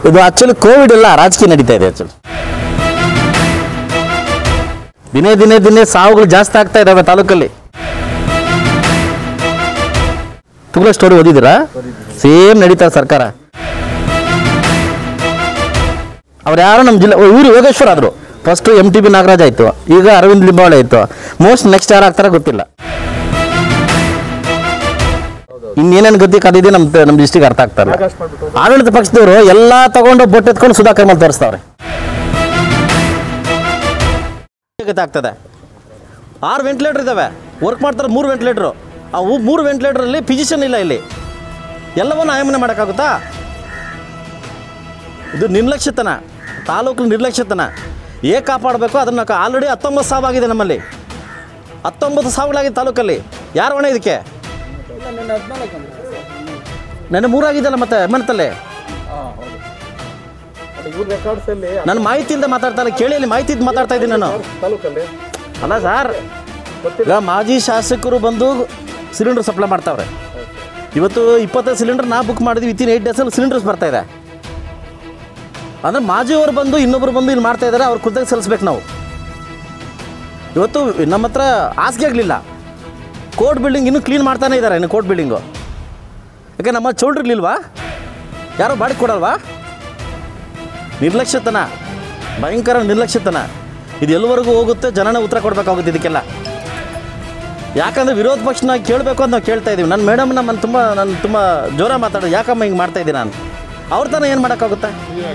ಇದು actually Covid ಎಲ್ಲ ರಾಜಕೀಯ ನಡೀತಾ ಇದೆ ಆಕ್ಚುಲಿ ದಿನೇ ದಿನೇ ದಿನೇ ಸಾವುಗಳು ಜಾಸ್ತಿ ಆಗ್ತಾ ಇದಾವೆ ತಾಲೂಕಲ್ಲಿ ತುಗಳ ಸ್ಟೋರಿ ಓದಿದ್ದೀರಾ ಸೇಮ್ ನಡೀತಾರೆ ಸರ್ಕಾರ ಅವ್ರು ಯಾರು ನಮ್ಮ ಜಿಲ್ಲೆ ಇವರು ಯೋಗೇಶ್ವರ್ ಆದರು first M T B Nagaraj ಆಯಿತು ಈಗ ಅರವಿಂದ್ ಲಿಂಬಾವಳಿ ಆಯಿತು ಮೋಸ್ಟ್ ನೆಕ್ಸ್ಟ್ ಯಾರು ಆಗ್ತಾರ ಗೊತ್ತಿಲ್ಲ ಇನ್ನೇನೇನು ಗತಿ ಕದಿದೆ ನಮ್ಮ ನಮ್ಮ ಡಿಸ್ಟಿಕ್ ಅರ್ಥ ಆಗ್ತಾ ಇಲ್ಲ ಆಡಳಿತ ಪಕ್ಷದವರು ಎಲ್ಲ ತಗೊಂಡು ಬೊಟ್ಟು ಎತ್ಕೊಂಡು ಸುಧಾಕರ್ ಮೇಲೆ ತೋರಿಸ್ತಾವ್ರೆ ಗತಿ ಆಗ್ತದೆ ಆರು ವೆಂಟಿಲೇಟರ್ ಇದ್ದಾವೆ ವರ್ಕ್ ಮಾಡ್ತಾರೆ ಮೂರು ವೆಂಟಿಲೇಟ್ರು ಆ ಊ- ಮೂರು ವೆಂಟಿಲೇಟ್ರಲ್ಲಿ ಫಿಸಿಷಿಯನ್ ಇಲ್ಲ ಇಲ್ಲಿ ಎಲ್ಲವನ್ನೂ ಆಯಮನೆ ಮಾಡೋಕ್ಕಾಗುತ್ತಾ ಇದು ನಿರ್ಲಕ್ಷ್ಯತನ ತಾಲೂಕು ನಿರ್ಲಕ್ಷ್ಯತನ ಏ ಕಾಪಾಡಬೇಕು ಅದನ್ನು ಆಲ್ರೆಡಿ ಹತ್ತೊಂಬತ್ತು ಸಾವಾಗಿದೆ ನಮ್ಮಲ್ಲಿ ಹತ್ತೊಂಬತ್ತು ಸಾವುಗಳಾಗಿದೆ ತಾಲೂಕಲ್ಲಿ ಯಾರು ಹೊಣೆ ಇದಕ್ಕೆ ನನ್ನ ಮೂರಾಗಿದ್ದಲ್ಲ ಮತ್ತೆ ಮನತಲ್ಲೇ ಇವ್ರ ರೆಕಾರ್ಡ್ಸ್ ಅಲ್ಲಿ ನನ್ನ ಮಾಹಿತಿಯಿಂದ ಮಾತಾಡ್ತಾ ಇಲ್ಲ ಕೇಳಿ ಅಲ್ಲಿ ಮಾಹಿತಿ ಮಾತಾಡ್ತಾ ಇದ್ದೀನಿ ನಾನು ತಾಲೂಕಲ್ಲಿ ಅಲ್ಲ ಸರ್ ಈಗ ಮಾಜಿ ಶಾಸಕರು ಬಂದು ಸಿಲಿಂಡರ್ ಸಪ್ಲೈ ಮಾಡ್ತಾವ್ರೆ ಇವತ್ತು ಇಪ್ಪತ್ತೈದು ಸಿಲಿಂಡರ್ ನಾ ಬುಕ್ ಮಾಡಿದ್ವಿ ವಿತಿನ್ ಏಯ್ಟ್ ಡೇಸಲ್ಲಿ ಸಿಲಿಂಡರ್ಸ್ ಬರ್ತಾ ಇದೆ ಅಂದರೆ ಮಾಜಿಯವರು ಬಂದು ಇನ್ನೊಬ್ರು ಬಂದು ಇಲ್ಲಿ ಮಾಡ್ತಾ ಇದ್ದಾರೆ ಅವ್ರ ಖುದ್ದಾಗಿ ಸಲ್ಲಿಸ್ಬೇಕು ನಾವು ಇವತ್ತು ನಮ್ಮ ಹತ್ರ ಹಾಸಿಗೆ ಆಗಲಿಲ್ಲ ಕೋರ್ಟ್ ಬಿಲ್ಡಿಂಗ್ ಇನ್ನೂ ಕ್ಲೀನ್ ಮಾಡ್ತಾನೆ ಇದ್ದಾರೆ ಇನ್ನು ಕೋರ್ಟ್ ಬಿಲ್ಡಿಂಗು ಯಾಕೆ ನಮ್ಮ ಚೌಲ್ಟ್ರಿರ್ಲಿಲ್ವಾ ಯಾರೋ ಬಾಡಿಗೆ ಕೊಡಲ್ವಾ ನಿರ್ಲಕ್ಷ್ಯತನ ಭಯಂಕರ ನಿರ್ಲಕ್ಷ್ಯತನ ಇದು ಎಲ್ಲಿವರೆಗೂ ಹೋಗುತ್ತೆ ಜನನೇ ಉತ್ತರ ಕೊಡಬೇಕಾಗುತ್ತೆ ಇದಕ್ಕೆಲ್ಲ ಯಾಕಂದರೆ ವಿರೋಧ ಪಕ್ಷನ ಕೇಳಬೇಕು ಅಂತ ನಾವು ಕೇಳ್ತಾ ಇದ್ದೀವಿ ನನ್ನ ಮೇಡಮ್ ನಮ್ಮನ್ನು ತುಂಬ ನಾನು ತುಂಬ ಜೋರ ಮಾತಾಡೋದು ಯಾಕಮ್ಮ ಹಿಂಗೆ ಮಾಡ್ತಾ ಇದ್ದೀನಿ ನಾನು ಅವ್ರ ತಾನೇ ಏನು ಮಾಡೋಕ್ಕಾಗುತ್ತೆ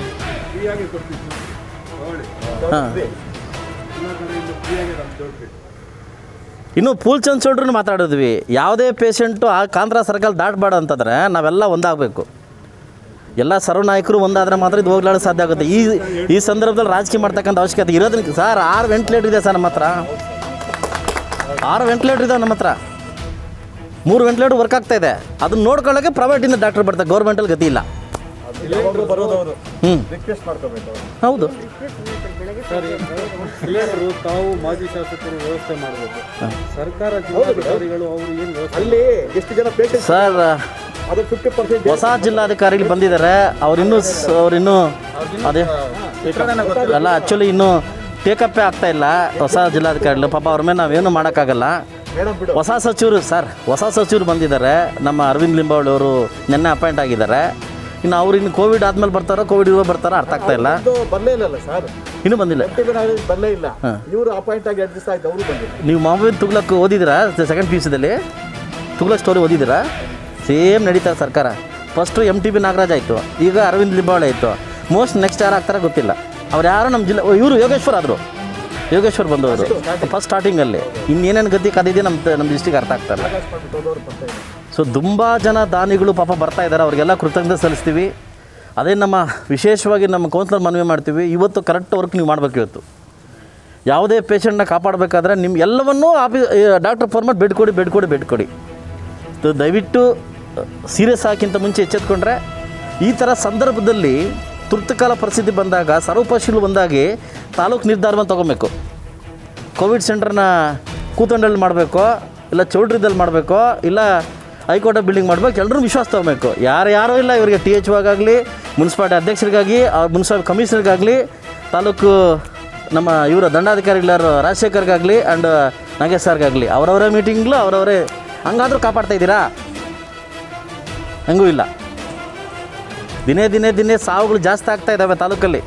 ಹಾಂ ಇನ್ನು ಫೂಲ್ಚಂದ್ ಚೌಡ್ರನ್ನ ಮಾತಾಡಿದ್ವಿ ಯಾವುದೇ ಪೇಷಂಟು ಆ ಕಾಂದ್ರ ಸರ್ಕಲ್ ದಾಟಬೇಡ ಅಂತಂದರೆ ನಾವೆಲ್ಲ ಒಂದಾಗಬೇಕು ಎಲ್ಲ ಸರ್ವನಾಯಕರು ಒಂದಾದರೆ ಮಾತ್ರ ಇದು ಹೋಗ್ಲಾಡೋ ಸಾಧ್ಯ ಆಗುತ್ತೆ ಈ ಈ ಸಂದರ್ಭದಲ್ಲಿ ರಾಜಕೀಯ ಮಾಡ್ತಕ್ಕಂಥ ಅವಶ್ಯಕತೆ ಇರೋದನ್ನ ಸರ್ ಆರು ವೆಂಟಿಲೇಟರ್ ಇದೆ ಸರ್ ನಮ್ಮ ಹತ್ರ ಆರು ವೆಂಟಿಲೇಟರ್ ಇದಾವೆ ನಮ್ಮ ಹತ್ರ ಮೂರು ವೆಂಟಿಲೇಟರ್ ವರ್ಕ್ ಆಗ್ತಾ ಇದೆ ಅದನ್ನ ನೋಡ್ಕೊಳ್ಳೋಕೆ ಪ್ರೈವೇಟಿಂದ ಡಾಕ್ಟರ್ ಬರ್ತಾರೆ ಗೌರ್ಮೆಂಟಲ್ಲಿ ಗತಿ ಇಲ್ಲ ಯಾವಾಗ್ಲೂ ಬರೋದವರು ಹ್ಞೂ ರಿಕ್ವೆಸ್ಟ್ ಮಾಡ್ಕೋಬೇಕು ಅವ್ರು. ಹೌದು ಸಿಲಿಂಡರು ತಾವು ಮಾಜಿ ಶಾಸಕರು ವ್ಯವಸ್ಥೆ ಮಾಡಬೇಕು ಸರ್ಕಾರ ಜಿಲ್ಲಾಧಿಕಾರಿಗಳು ಅವರು ಏನು ವ್ಯವಸ್ಥೆ ಅಲ್ಲಿ ಎಷ್ಟು ಜನ ಪೇಷಂಟ್ ಸರ್ ಅದು ಫಿಫ್ಟಿ ಪರ್ಸೆಂಟ್ ಹೊಸ ಜಿಲ್ಲಾಧಿಕಾರಿಗಳು ಬಂದಿದ್ದಾರೆ ಅವ್ರಿನ್ನೂ ಸ್- ಅವ್ರಿನ್ನೂ ಅದೇ ಅಲ್ಲ ಆ್ಯಕ್ಚುಲಿ ಇನ್ನೂ ಟೇಕಪ್ಪೇ ಆಗ್ತಾ ಇಲ್ಲ ಹೊಸ ಜಿಲ್ಲಾಧಿಕಾರಿಗಳು ಪಾಪ ಅವ್ರ ಮೇಲೆ ನಾವೇನು ಮಾಡೋಕ್ಕಾಗಲ್ಲ ಮೇಡಮ್ ಬಿಡು ಹೊಸ ಸಚಿವರು ಸರ್ ಹೊಸ ಸಚಿವರು ಬಂದಿದ್ದಾರೆ ನಮ್ಮ ಅರವಿಂದ್ ಲಿಂಬಾವಳಿ ಅವರು ನಿನ್ನೆ ಅಪಾಯಿಂಟ್ ಆಗಿದ್ದಾರೆ ಇನ್ನು ಅವ್ರು ಇನ್ನು ಕೋವಿಡ್ ಆದ್ಮೇಲೆ ಬರ್ತಾರೋ ಕೋವಿಡ್ ಇರೋ ಬರ್ತಾರೋ ಅರ್ಥ ಆಗ್ತಾ ಇಲ್ಲ ಇದು ಬರ್ಲೇ ಇಲ್ಲಲ್ಲ ಸರ್ ಇನ್ನೂ ಬಂದಿಲ್ಲ ಬರ್ಲೇ ಇಲ್ಲ ಇವರು ಅಪಾಯಿಂಟ್ ಆಗಿ ಎರಡು ದಿವಸ ಆಯ್ತು ಅವರು ಬಂದಿಲ್ಲ ನೀವು ಮಾಮೂಲಿ ತುಗ್ಲಕ್ ಓದಿದ್ದೀರಾ ಸೆಕೆಂಡ್ ಪಿ ಯು ಸಿದಲ್ಲಿ ತುಗ್ಲಕ್ ಸ್ಟೋರಿ ಓದಿದ್ದೀರಾ ಸೇಮ್ ನಡೀತಾರೆ ಸರ್ಕಾರ first M T B Nagaraj ಆಯಿತು ಈಗ ಅರವಿಂದ್ ಲಿಂಬಾವಳಿ ಆಯಿತು ಮೋಸ್ಟ್ ನೆಕ್ಸ್ಟ್ ಯಾರು ಆಗ್ತಾರೋ ಗೊತ್ತಿಲ್ಲ ಅವ್ರು ಯಾರು ನಮ್ಮ ಜಿಲ್ಲೆ ಇವರು ಯೋಗೇಶ್ವರ್ ಆದರು ಯೋಗೇಶ್ವರ್ ಬಂದವರು ಫಸ್ಟ್ ಸ್ಟಾರ್ಟಿಂಗಲ್ಲಿ ಇನ್ನೇನೇನು ಗತಿ ಕದಿದೆ ನಮ್ಮ ನಮ್ಮ ಡಿಸ್ಟಿಕ್ ಅರ್ಥ ಆಗ್ತಾ ಇಲ್ಲ ಪ್ರಕಾಶ್ ಮಾಡ್ಬಿಟ್ಟು ಹೋದವ್ರು ಬರ್ತಾ ಇಲ್ಲ ಸೊ ತುಂಬ ಜನ ದಾನಿಗಳು ಪಾಪ ಬರ್ತಾ ಇದ್ದಾರೆ ಅವ್ರಿಗೆಲ್ಲ ಕೃತಜ್ಞತೆ ಸಲ್ಲಿಸ್ತೀವಿ ಅದೇ ನಮ್ಮ ವಿಶೇಷವಾಗಿ ನಮ್ಮ ಕೌನ್ಸಿಲರ್ ಮನವಿ ಮಾಡ್ತೀವಿ ಇವತ್ತು ಕರೆಕ್ಟ್ ವರ್ಕ್ ನೀವು ಮಾಡಬೇಕು ಇವತ್ತು ಯಾವುದೇ ಪೇಷಂಟ್ನ ಕಾಪಾಡಬೇಕಾದ್ರೆ ನಿಮ್ಮ ಎಲ್ಲವನ್ನೂ ಆಫೀಸ್ ಡಾಕ್ಟರ್ ಫಾರ್ಮಟ್ ಬೆಡ್ ಕೊಡಿ ಬೆಡ್ ಕೊಡಿ ಬೆಡ್ ಕೊಡಿ ತ- ದಯವಿಟ್ಟು ಸೀರಿಯಸ್ ಆಗಿಂತ ಮುಂಚೆ ಎಚ್ಚೆತ್ಕೊಂಡ್ರೆ ಈ ಥರ ಸಂದರ್ಭದಲ್ಲಿ ತುರ್ತುಕಾಲ ಪರಿಸ್ಥಿತಿ ಬಂದಾಗ ಸರ್ವಪಶೀಲು ಬಂದಾಗಿ ತಾಲೂಕು ನಿರ್ಧಾರವನ್ನು ತೊಗೊಬೇಕು ಕೋವಿಡ್ ಸೆಂಟರ್ನ ಕೂತಂಡಲ್ಲಿ ಮಾಡಬೇಕು ಇಲ್ಲ ಚೌಲ್ಟ್ರಿದಲ್ಲಿ ಮಾಡಬೇಕು ಇಲ್ಲ ಹೈಕೋರ್ಟ್ ಬಿಲ್ಡಿಂಗ್ ಮಾಡಬೇಕು ಎಲ್ಲರೂ ವಿಶ್ವಾಸ ತೊಗೊಬೇಕು ಯಾರು ಯಾರೂ ಇಲ್ಲ ಇವರಿಗೆ ಟಿ ಎಚ್ ಆಗಲಿ ಮುನ್ಸಿಪಾಲಿಟಿ ಅಧ್ಯಕ್ಷರಿಗಾಗಿ ಮುನ್ಸಿಪಾಲ್ ಕಮಿಷನರ್ಗಾಗಲಿ ತಾಲೂಕು ನಮ್ಮ ಇವರ ದಂಡಾಧಿಕಾರಿಗಳಾರು ರಾಜಶೇಖರ್ಗಾಗಲಿ ಆ್ಯಂಡ್ ನಾಗೇಶ್ ಸರ್ಗಾಗಲಿ ಅವರವರೇ ಮೀಟಿಂಗ್ಲು ಅವರವರೇ ಹಂಗಾದರೂ ಕಾಪಾಡ್ತಾ ಇದ್ದೀರಾ ಹಂಗೂ ಇಲ್ಲ ದಿನೇ ದಿನೇ ದಿನೇ ಸಾವುಗಳು ಜಾಸ್ತಿ ಆಗ್ತಾ ಇದ್ದಾವೆ ತಾಲೂಕಲ್ಲಿ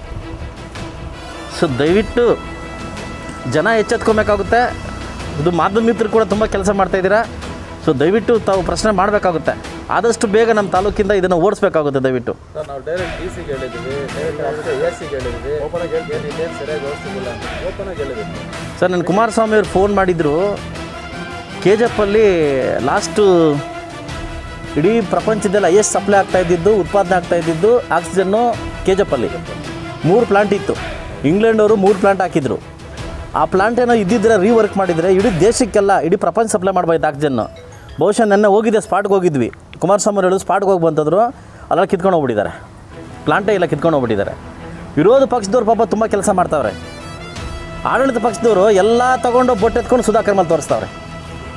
ಸೊ ದಯವಿಟ್ಟು ಜನ ಎಚ್ಚೆತ್ಕೊಬೇಕಾಗುತ್ತೆ ಇದು ಮಾಧ್ಯಮ ಮಿತ್ರರು ಕೂಡ ತುಂಬ ಕೆಲಸ ಮಾಡ್ತಾ ಇದ್ದೀರಾ ಸೊ ದಯವಿಟ್ಟು ತಾವು ಪ್ರಶ್ನೆ ಮಾಡಬೇಕಾಗುತ್ತೆ ಆದಷ್ಟು ಬೇಗ ನಮ್ಮ ತಾಲೂಕಿಂದ ಇದನ್ನು ಓಡಿಸ್ಬೇಕಾಗುತ್ತೆ ದಯವಿಟ್ಟು ಸರ್ ನಾವು ಡೈರೆಕ್ಟ್ ಡಿ ಸಿಗೆ ಹೇಳಿದ್ವಿ ಡೈರೆಕ್ಟ್ ಎ ಸಿಗೆ ಹೇಳಿದ್ವಿ ಓಪನ್ ಆಗಿ ಏನು ಇಲ್ಲೇನು ಸರಿಯಾಗಿ ವ್ಯವಸ್ಥೆ ಇಲ್ಲ ಅಂತ ಓಪನ್ ಆಗಿ ಹೇಳಿದ್ವಿ ಸರ್ ನನ್ನ ಕುಮಾರಸ್ವಾಮಿ ಅವ್ರು ಫೋನ್ ಮಾಡಿದ್ರು ಕೆ ಜಿ ಎಫಲ್ಲಿ ಲಾಸ್ಟು ಇಡೀ ಪ್ರಪಂಚದಲ್ಲಿ ಹೈಯೆಸ್ಟ್ ಸಪ್ಲೈ ಆಗ್ತಾ ಇದ್ದಿದ್ದು ಉತ್ಪಾದನೆ ಆಗ್ತಾ ಇದ್ದಿದ್ದು ಆಕ್ಸಿಜನ್ನು ಕೆ ಜಿ ಎಫಲ್ಲಿ ಮೂರು ಪ್ಲಾಂಟ್ ಇತ್ತು ಇಂಗ್ಲೆಂಡವರು ಮೂರು ಪ್ಲಾಂಟ್ ಹಾಕಿದ್ರು ಆ ಪ್ಲಾಂಟ್ ಏನೋ ಇದ್ದಿದ್ರೆ ರೀವರ್ಕ್ ಮಾಡಿದರೆ ಇಡೀ ದೇಶಕ್ಕೆಲ್ಲ ಇಡೀ ಪ್ರಪಂಚ ಸಪ್ಲೈ ಮಾಡ್ಬೋದು ಆಕ್ಸಿಜನ್ನು ಬಹುಶಃ ನೆನ್ನೆ ಹೋಗಿದ್ದೆ ಸ್ಪಾಟ್ಗೆ ಹೋಗಿದ್ವಿ ಕುಮಾರಸ್ವಾಮಿ ಅವರು ಹೇಳೋದು ಸ್ಪಾಟ್ಗೆ ಹೋಗಿ ಬಂತಂದ್ರು ಅಲ್ಲ ಕಿತ್ಕೊಂಡು ಹೋಗ್ಬಿಟ್ಟಿದ್ದಾರೆ ಪ್ಲಾಂಟೇ ಇಲ್ಲ ಕಿತ್ಕೊಂಡು ಹೋಗ್ಬಿಟ್ಟಿದ್ದಾರೆ ವಿರೋಧ ಪಕ್ಷದವ್ರು ಪಾಪ ತುಂಬ ಕೆಲಸ ಮಾಡ್ತಾವ್ರೆ ಆಡಳಿತ ಪಕ್ಷದವರು ಎಲ್ಲ ತಗೊಂಡು ಬೊಟ್ಟೆತ್ಕೊಂಡು ಸುಧಾಕರ್ ಮೇಲೆ ತೋರಿಸ್ತಾವ್ರೆ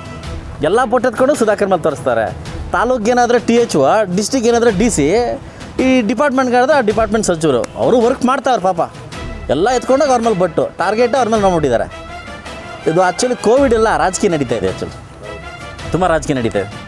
ಎಲ್ಲ ಬೊಟ್ಟೆತ್ಕೊಂಡು ಸುಧಾಕರ್ ಮೇಲೆ ತೋರಿಸ್ತಾರೆ ತಾಲೂಕು ಏನಾದರೂ ಟಿ ಎಚ್ ಡಿಸ್ಟಿಕ್ ಏನಾದರೂ ಡಿ ಸಿ ಈ ಡಿಪಾರ್ಟ್ಮೆಂಟ್ಗಾದ್ರೆ ಆ ಡಿಪಾರ್ಟ್ಮೆಂಟ್ ಸಚಿವರು ಅವರು ವರ್ಕ್ ಮಾಡ್ತಾವ್ರೆ ಪಾಪ ಎಲ್ಲ ಎತ್ಕೊಂಡಾಗ ಅವ್ರ ಮೇಲೆ ಬಟ್ಟು ಟಾರ್ಗೆಟ್ ಅವ್ರ ಮೇಲೆ ಮಾಡ್ಬಿಟ್ಟಿದ್ದಾರೆ ಇದು ಆ್ಯಕ್ಚುಲಿ ಕೋವಿಡ್ ಎಲ್ಲ ರಾಜಕೀಯ ನಡೀತಾ ಇದೆ ಆ್ಯಕ್ಚುಲಿ ತುಂಬ ರಾಜಕೀಯ ನಡೀತಾ ಇದೆ